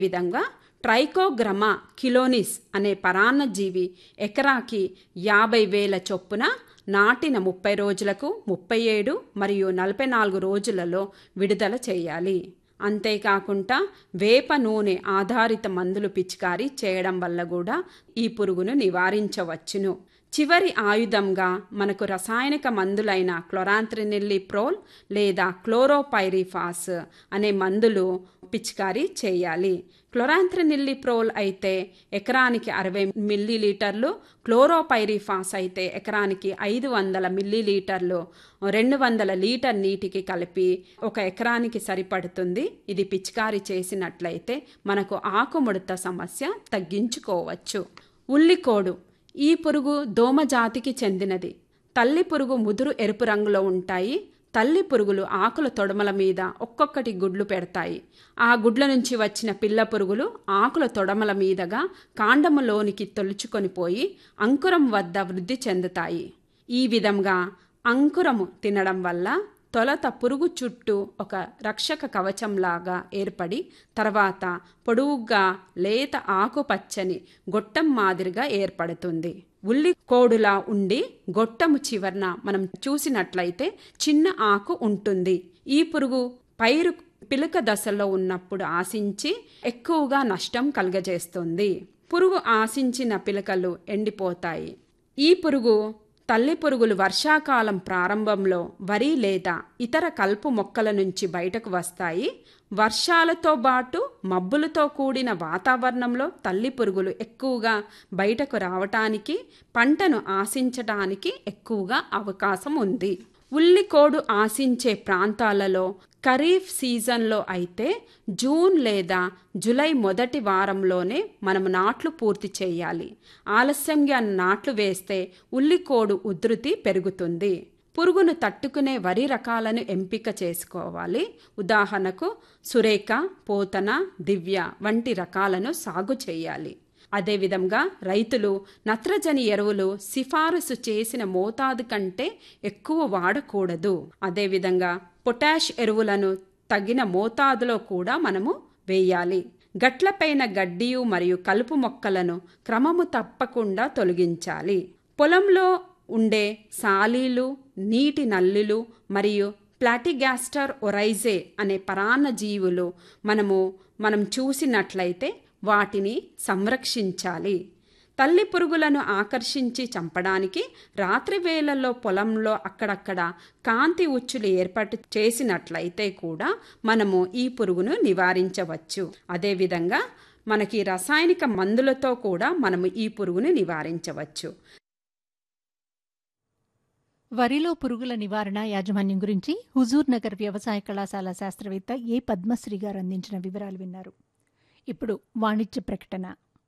విధంగా ట్రైకోగ్రమా కిలోనిస్ అనే పరాన్నజీవి ఎకరాకి యాభై వేల చొప్పున నాటిన ముప్పై రోజులకు ముప్పై ఏడు మరియు నలభై నాలుగు రోజులలో విడుదల చేయాలి అంతేకాకుండా వేప నూనె ఆధారిత మందులు పిచికారీ చేయడం వల్ల కూడా ఈ పురుగును నివారించవచ్చును చివరి ఆయుధంగా మనకు రసాయనిక మందులైన క్లోరాంత్రినిల్లిప్రోల్ లేదా క్లోరోపైరిఫాస్ అనే మందులు పిచికారీ చేయాలి క్లోరాంత్రినిల్లిప్రోల్ అయితే ఎకరానికి అరవై మిల్లీలీటర్లు క్లోరోపైరిఫాస్ అయితే ఎకరానికి ఐదు వందల మిల్లీలీటర్లు రెండు వందల లీటర్ నీటికి కలిపి ఒక ఎకరానికి సరిపడుతుంది ఇది పిచికారీ చేసినట్లయితే మనకు ఆకుముడత సమస్య తగ్గించుకోవచ్చు ఉల్లికోడు ఈ పురుగు దోమ జాతికి చెందినది తల్లి పురుగు ముదురు ఎరుపు రంగులో ఉంటాయి తల్లి పురుగులు ఆకుల తొడమల మీద ఒక్కొక్కటి గుడ్లు పెడతాయి ఆ గుడ్ల నుంచి వచ్చిన పిల్ల పురుగులు ఆకుల తొడమల మీదగా కాండములోనికి తొలుచుకొని పోయి అంకురం వద్ద వృద్ధి చెందుతాయి ఈ విధంగా అంకురము తినడం వల్ల తొలత పురుగు చుట్టూ ఒక రక్షక కవచంలాగా ఏర్పడి తర్వాత పొడువుగా లేత ఆకుపచ్చని గొట్టం మాదిరిగా ఏర్పడుతుంది ఉల్లి కోడులా ఉండి గొట్టము చివరన మనం చూసినట్లయితే చిన్న ఆకు ఉంటుంది ఈ పురుగు పైరు పిలక దశలో ఉన్నప్పుడు ఆశించి ఎక్కువగా నష్టం కలుగజేస్తుంది పురుగు ఆశించిన పిలకలు ఎండిపోతాయి ఈ పురుగు తల్లి పురుగులు వర్షాకాలం ప్రారంభంలో వరి లేదా ఇతర కలుపు మొక్కల నుంచి బయటకు వస్తాయి వర్షాలతో పాటు మబ్బులతో కూడిన వాతావరణంలో తల్లి పురుగులు ఎక్కువగా బయటకు రావటానికి పంటను ఆశించటానికి ఎక్కువగా అవకాశం ఉంది ఉల్లికోడు ఆశించే ప్రాంతాలలో ఖరీఫ్ సీజన్లో అయితే జూన్ లేదా జూలై మొదటి వారంలోనే మనము నాట్లు పూర్తి చేయాలి ఆలస్యంగా నాట్లు వేస్తే ఉల్లికోడు ఉధృతి పెరుగుతుంది పురుగును తట్టుకునే వరి రకాలను ఎంపిక చేసుకోవాలి ఉదాహరణకు సురేఖ పోతన దివ్య వంటి రకాలను సాగు చేయాలి అదేవిధంగా రైతులు నత్రజని ఎరువులు సిఫారసు చేసిన మోతాదు కంటే ఎక్కువ వాడకూడదు అదేవిధంగా పొటాష్ ఎరువులను తగిన మోతాదులో కూడా మనము వేయాలి గట్లపైన గడ్డియు మరియు కలుపు మొక్కలను క్రమము తప్పకుండా తొలగించాలి పొలంలో ఉండే సాలీలు నీటి నల్లులు మరియు ప్లాటిగాస్టర్ ఒరైజే అనే పరాన్న జీవులు మనము మనం చూసినట్లయితే వాటిని సంరక్షించాలి తల్లి పురుగులను ఆకర్షించి చంపడానికి రాత్రి వేళల్లో పొలంలో అక్కడక్కడ కాంతి ఉచ్చులు ఏర్పాటు చేసినట్లయితే కూడా మనము ఈ పురుగును నివారించవచ్చు అదేవిధంగా మనకి రసాయనిక మందులతో కూడా మనము ఈ పురుగును నివారించవచ్చు వరిలో పురుగుల నివారణ యాజమాన్యం గురించి హుజూర్ నగర్ వ్యవసాయ కళాశాల శాస్త్రవేత్త ఏ పద్మశ్రీ గారు అందించిన వివరాలు విన్నారు ఇప్పుడు వాణిజ్య ప్రకటన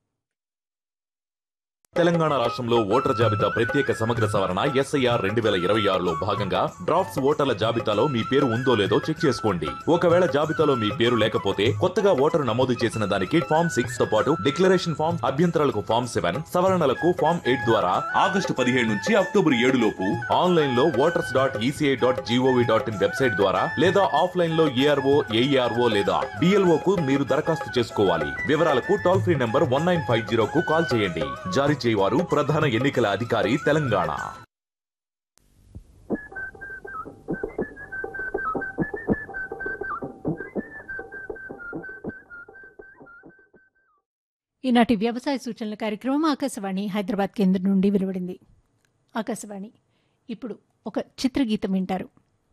తెలంగాణ రాష్ట్రంలో ఓటర్ జాబితా ప్రత్యేక సమగ్ర సవరణ ఎస్ఐఆర్ రెండు వేల ఇరవై ఆరులో భాగంగా డ్రాఫ్ట్స్ ఓటర్ల జాబితాలో మీ పేరు ఉందో లేదో చెక్ చేసుకోండి ఒకవేళ జాబితాలో మీ పేరు లేకపోతే కొత్తగా ఓటరు నమోదు చేసిన దానికి ఫామ్ సిక్స్ తో పాటు డిక్లరేషన్ ఫామ్ అభ్యంతరాలకు ఫామ్ సెవెన్ సవరణలకు ఫామ్ ఎయిట్ ద్వారా ఆగస్టు పదిహేడు నుంచి అక్టోబర్ ఏడు లోపు ఆన్లైన్ లో voters dot ECI dot GOV dot in website ద్వారా లేదా ఆఫ్లైన్ లో ఏఆర్ఓ ఏఈఆర్ఓ లేదా బిఎల్ఓ కు మీరు దరఖాస్తు చేసుకోవాలి వివరాలకు toll free number one nine five zero కు కాల్ చేయండి జారీ చేయవారు ప్రధాన ఎన్నికల అధికారి తెలంగాణ ఈనాటి వ్యవసాయ సూచనల కార్యక్రమం ఆకాశవాణి హైదరాబాద్ కేంద్రం నుండి వెలువడింది ఆకాశవాణి ఇప్పుడు ఒక చిత్రగీతం వింటారు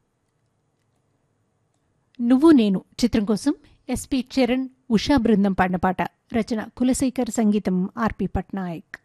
నువ్వు నేను చిత్రం కోసం ఎస్పి చరణ్ ఉషా బృందం పాడిన పాట రచన కులశేఖర్ సంగీతం ఆర్పి పట్నాయక్